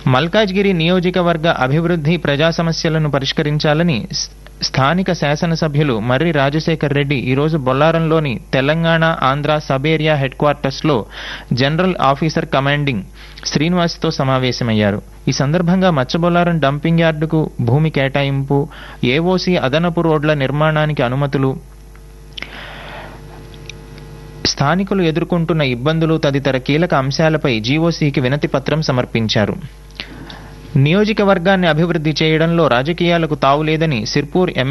మల్కాజ్గిరి నియోజకవర్గ అభివృద్ధి ప్రజా సమస్యలను పరిష్కరించాలని స్- స్థానిక శాసనసభ్యులు మర్రి రాజశేఖర్ రెడ్డి ఈరోజు బొల్లారంలోని Telangana Andhra sub area head క్వార్టర్స్లో జనరల్ ఆఫీసర్ కమాండింగ్ శ్రీనివాస్తో సమావేశమయ్యారు ఈ సందర్భంగా మచ్చబొల్లారం డంపింగ్ యార్డుకు భూమి కేటాయింపు ఏఓసీ అదనపు రోడ్ల నిర్మాణానికి అనుమతులు స్థానికులు ఎదుర్కొంటున్న ఇబ్బందులు తదితర కీలక అంశాలపై జీఓసీకి వినతి పత్రం సమర్పించారు నియోజకవర్గాన్ని అభివృద్ధి చేయడంలో రాజకీయాలకు తావులేదని సిర్పూర్ ఎమ్మెల్యే